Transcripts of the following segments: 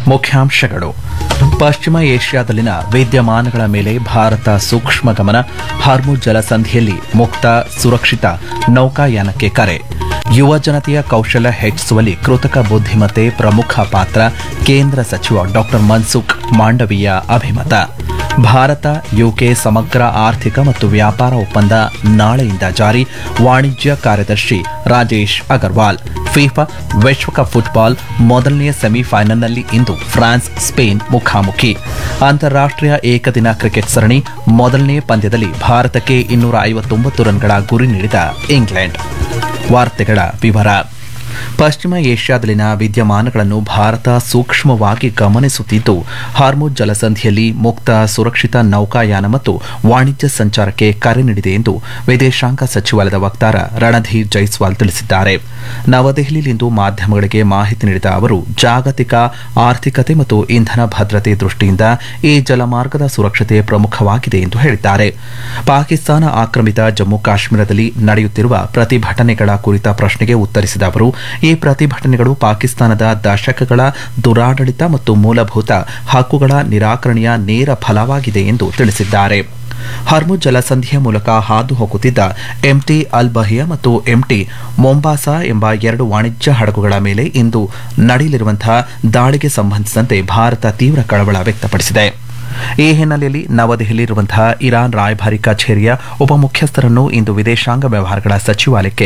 ಮುಖ್ಯಾಂಶಗಳು ಪಶ್ಚಿಮ ಏಷ್ಯಾದಲ್ಲಿನ ವಿದ್ಯಮಾನಗಳ ಮೇಲೆ ಭಾರತ ಸೂಕ್ಷ್ಮ ಗಮನ ಹಾರ್ಮುಜ್ ಜಲಸಂಧಿಯಲ್ಲಿ ಮುಕ್ತ ಸುರಕ್ಷಿತ ನೌಕಾಯಾನಕ್ಕೆ ಕರೆ ಯುವ ಜನತೆಯ ಕೌಶಲ್ಯ ಹೆಚ್ಚಿಸುವಲ್ಲಿ ಕೃತಕ ಬುದ್ಧಿಮತ್ತೆ ಪ್ರಮುಖ ಪಾತ್ರ ಕೇಂದ್ರ ಸಚಿವ ಡಾ ಮನ್ಸುಖ್ ಮಾಂಡವೀಯ ಅಭಿಮತ ಭಾರತ ಯುಕೆ ಸಮಗ್ರ ಆರ್ಥಿಕ ಮತ್ತು ವ್ಯಾಪಾರ ಒಪ್ಪಂದ ನಾಳೆಯಿಂದ ಜಾರಿ ವಾಣಿಜ್ಯ ಕಾರ್ಯದರ್ಶಿ ರಾಜೇಶ್ ಅಗರ್ವಾಲ್ ಫಿಫಾ ವಿಶ್ವಕಪ್ ಫುಟ್ಬಾಲ್ ಮೊದಲನೆಯ ಸೆಮಿಫೈನಲ್ನಲ್ಲಿ ಇಂದು ಫ್ರಾನ್ಸ್ ಸ್ಪೇನ್ ಮುಖಾಮುಖಿ ಅಂತಾರಾಷ್ಟ್ರೀಯ ಏಕದಿನ ಕ್ರಿಕೆಟ್ ಸರಣಿ ಮೊದಲನೇ ಪಂದ್ಯದಲ್ಲಿ ಭಾರತಕ್ಕೆ ಇನ್ನೂರ ಐವತ್ತೊಂಬತ್ತು ರನ್ಗಳ ಗುರಿ ನೀಡಿದ ಇಂಗ್ಲೆಂಡ್ ವಾರ್ತೆಗಳ ವಿವರ ಪಶ್ಚಿಮ ಏಷ್ಯಾದಲ್ಲಿನ ವಿದ್ಯಮಾನಗಳನ್ನು ಭಾರತ ಸೂಕ್ಷ್ಮವಾಗಿ ಗಮನಿಸುತ್ತಿದ್ದು ಹಾರ್ಮುಜ್ ಜಲಸಂಧಿಯಲ್ಲಿ ಮುಕ್ತ ಸುರಕ್ಷಿತ ನೌಕಾಯಾನ ಮತ್ತು ವಾಣಿಜ್ಯ ಸಂಚಾರಕ್ಕೆ ಕರೆ ನೀಡಿದೆ ಎಂದು ವಿದೇಶಾಂಗ ಸಚಿವಾಲಯದ ವಕ್ತಾರ ರಣಧೀರ್ ಜೈಸ್ವಾಲ್ ತಿಳಿಸಿದ್ದಾರೆ ನವದೆಹಲಿಯಲ್ಲಿಂದು ಮಾಧ್ಯಮಗಳಿಗೆ ಮಾಹಿತಿ ನೀಡಿದ ಅವರು ಜಾಗತಿಕ ಆರ್ಥಿಕತೆ ಮತ್ತು ಇಂಧನ ಭದ್ರತೆ ದೃಷ್ಟಿಯಿಂದ ಈ ಜಲಮಾರ್ಗದ ಸುರಕ್ಷತೆ ಪ್ರಮುಖವಾಗಿದೆ ಎಂದು ಹೇಳಿದ್ದಾರೆ ಪಾಕಿಸ್ತಾನ ಆಕ್ರಮಿತ ಜಮ್ಮು ಕಾಶ್ಮೀರದಲ್ಲಿ ನಡೆಯುತ್ತಿರುವ ಪ್ರತಿಭಟನೆಗಳ ಕುರಿತ ಪ್ರಶ್ನೆಗೆ ಉತ್ತರಿಸಿದ ಅವರು ಈ ಪ್ರತಿಭಟನೆಗಳು ಪಾಕಿಸ್ತಾನದ ದಶಕಗಳ ದುರಾಡಳಿತ ಮತ್ತು ಮೂಲಭೂತ ಹಕ್ಕುಗಳ ನಿರಾಕರಣೆಯ ನೇರ ಫಲವಾಗಿದೆ ಎಂದು ತಿಳಿಸಿದ್ದಾರೆ ಹರ್ಮುಜ್ ಜಲಸಂಧಿಯ ಮೂಲಕ ಹಾದು ಹೋಗುತ್ತಿದ್ದ ಎಂಟಿ ಅಲ್ ಬಹಿಯಾ ಮತ್ತು ಎಂಟಿ ಮೊಂಬಾಸಾ ಎಂಬ ಎರಡು ವಾಣಿಜ್ಯ ಹಡಗುಗಳ ಮೇಲೆ ಇಂದು ನಡೆಯಲಿರುವಂತಹ ದಾಳಿಗೆ ಸಂಬಂಧಿಸಿದಂತೆ ಭಾರತ ತೀವ್ರ ಕಳವಳ ವ್ಯಕ್ತಪಡಿಸಿದೆ ಈ ಹಿನ್ನೆಲೆಯಲ್ಲಿ ನವದೆಹಲಿಯಲ್ಲಿರುವಂತಹ ಇರಾನ್ ರಾಯಭಾರಿ ಕಚೇರಿಯ ಉಪಮುಖ್ಯಸ್ಥರನ್ನು ಇಂದು ವಿದೇಶಾಂಗ ವ್ಯವಹಾರಗಳ ಸಚಿವಾಲಯಕ್ಕೆ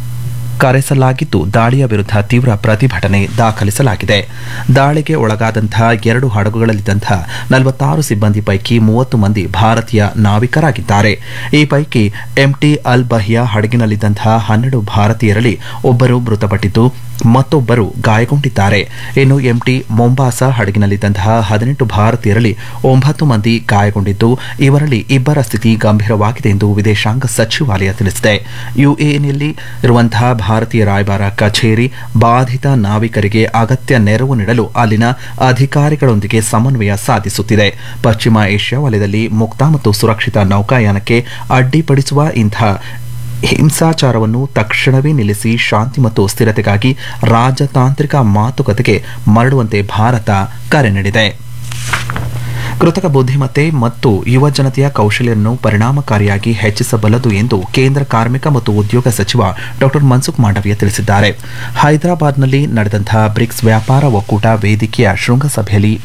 ಕರೆಸಲಾಗಿದ್ದು ದಾಳಿಯ ವಿರುದ್ಧ ತೀವ್ರ ಪ್ರತಿಭಟನೆ ದಾಖಲಿಸಲಾಗಿದೆ ದಾಳಿಗೆ ಒಳಗಾದಂತಹ ಎರಡು ಹಡಗುಗಳಲ್ಲಿದ್ದಂತಹ ನಲವತ್ತಾರು ಸಿಬ್ಬಂದಿ ಪೈಕಿ ಮೂವತ್ತು ಮಂದಿ ಭಾರತೀಯ ನಾವಿಕರಾಗಿದ್ದಾರೆ ಈ ಪೈಕಿ ಎಂಟಿ ಅಲ್ ಬಹಿಯಾ ಹಡಗಿನಲ್ಲಿದ್ದಂತಹ ಹನ್ನೆರಡು ಭಾರತೀಯರಲ್ಲಿ ಒಬ್ಬರು ಮೃತಪಟ್ಟಿದ್ದು ಮತ್ತೊಬ್ಬರು ಗಾಯಗೊಂಡಿದ್ದಾರೆ ಇನ್ನು ಎಂಟಿ ಮೊಂಬಾಸಾ ಹಡಗಿನಲ್ಲಿದ್ದಂತಹ ಹದಿನೆಂಟು ಭಾರತೀಯರಲ್ಲಿ ಒಂಬತ್ತು ಮಂದಿ ಗಾಯಗೊಂಡಿದ್ದು ಇವರಲ್ಲಿ ಇಬ್ಬರ ಸ್ಥಿತಿ ಗಂಭೀರವಾಗಿದೆ ಎಂದು ವಿದೇಶಾಂಗ ಸಚಿವಾಲಯ ತಿಳಿಸಿದೆ ಯುಎಇನಲ್ಲಿ ಇರುವಂತಹ ಭಾರತೀಯ ರಾಯಭಾರ ಕಚೇರಿ ಬಾಧಿತ ನಾವಿಕರಿಗೆ ಅಗತ್ಯ ನೆರವು ನೀಡಲು ಅಲ್ಲಿನ ಅಧಿಕಾರಿಗಳೊಂದಿಗೆ ಸಮನ್ವಯ ಸಾಧಿಸುತ್ತಿದೆ ಪಶ್ಚಿಮ ಏಷ್ಯಾ ವಲಯದಲ್ಲಿ ಮುಕ್ತ ಮತ್ತು ಸುರಕ್ಷಿತ ನೌಕಾಯಾನಕ್ಕೆ ಅಡ್ಡಿಪಡಿಸುವ ಇಂಥ ಹಿಂಸಾಚಾರವನ್ನು ತಕ್ಷಣವೇ ನಿಲ್ಲಿಸಿ ಶಾಂತಿ ಮತ್ತು ಸ್ಥಿರತೆಗಾಗಿ ರಾಜತಾಂತ್ರಿಕ ಮಾತುಕತೆಗೆ ಮರಳುವಂತೆ ಭಾರತ ಕರೆ ನೀಡಿದೆ ಕೃತಕ ಬುದ್ಧಿಮತ್ತೆ ಮತ್ತು ಯುವ ಜನತೆಯ ಕೌಶಲ್ಯವನ್ನು ಪರಿಣಾಮಕಾರಿಯಾಗಿ ಹೆಚ್ಚಿಸಬಲ್ಲದು ಎಂದು ಕೇಂದ್ರ ಕಾರ್ಮಿಕ ಮತ್ತು ಉದ್ಯೋಗ ಸಚಿವ ಡಾ ಮನ್ಸುಖ್ ಮಾಂಡವೀಯ ತಿಳಿಸಿದ್ದಾರೆ ಹೈದರಾಬಾದ್ನಲ್ಲಿ ನಡೆದಂತಹ ಬ್ರಿಕ್ಸ್ ವ್ಯಾಪಾರ ಒಕ್ಕೂಟ ವೇದಿಕೆಯ ಶೃಂಗಸಭೆಯಲ್ಲಿ